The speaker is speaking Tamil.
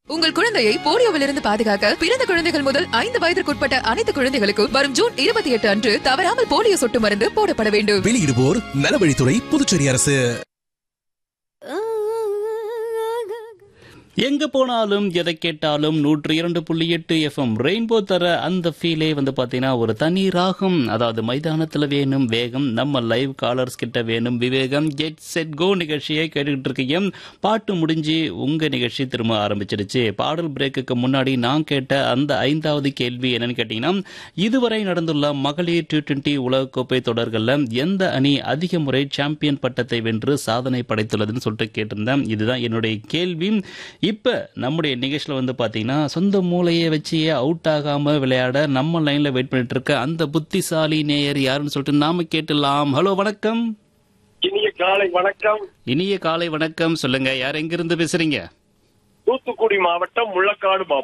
உங்கள் குழந்தையை போலியோவிலிருந்து பாதுகாக்க பிறந்த குழந்தைகள் முதல் ஐந்து வயதிற்குட்பட்ட அனைத்து குழந்தைகளுக்கும் வரும் ஜூன் இருபத்தி எட்டு அன்று தவறாமல் போலியோ சொட்டு மருந்து போடப்பட வேண்டும் வெளியிடுவோர் நலவழித்துறை புதுச்சேரி அரசு எங்க போனாலும் எதை கேட்டாலும் நூற்றி இரண்டு புள்ளி எட்டு எஃப்எம் ரெயின்போ தர அந்த ஃபீலே வந்து பாத்தீங்கன்னா ஒரு தனி ராகம் அதாவது மைதானத்துல வேணும் வேகம் நம்ம லைவ் காலர்ஸ் கிட்ட வேணும் விவேகம் கெட் செட் கோ நிகழ்ச்சியை கேட்டுக்கிட்டு இருக்கீங்க பாட்டு முடிஞ்சு உங்க நிகழ்ச்சி திரும்ப ஆரம்பிச்சிடுச்சு பாடல் பிரேக்குக்கு முன்னாடி நான் கேட்ட அந்த ஐந்தாவது கேள்வி என்னன்னு கேட்டீங்கன்னா இதுவரை நடந்துள்ள மகளிர் டி டுவெண்டி உலகக்கோப்பை தொடர்கள்ல எந்த அணி அதிக முறை சாம்பியன் பட்டத்தை வென்று சாதனை படைத்துள்ளதுன்னு சொல்லிட்டு கேட்டிருந்தேன் இதுதான் என்னுடைய கேள்வி இப்ப நம்முடைய நிகழ்ச்சியில வந்து பாத்தீங்கன்னா சொந்த மூளையை வச்சு அவுட் ஆகாம விளையாட நம்ம லைன்ல வெயிட் பண்ணிட்டு இருக்க அந்த புத்திசாலி நேயர் யாருன்னு சொல்லிட்டு நாம கேட்டுலாம் ஹலோ வணக்கம் இனிய காலை வணக்கம் இனிய காலை வணக்கம் சொல்லுங்க யார் எங்கிருந்து பேசுறீங்க தூத்துக்குடி மாவட்டம் முள்ளக்காடு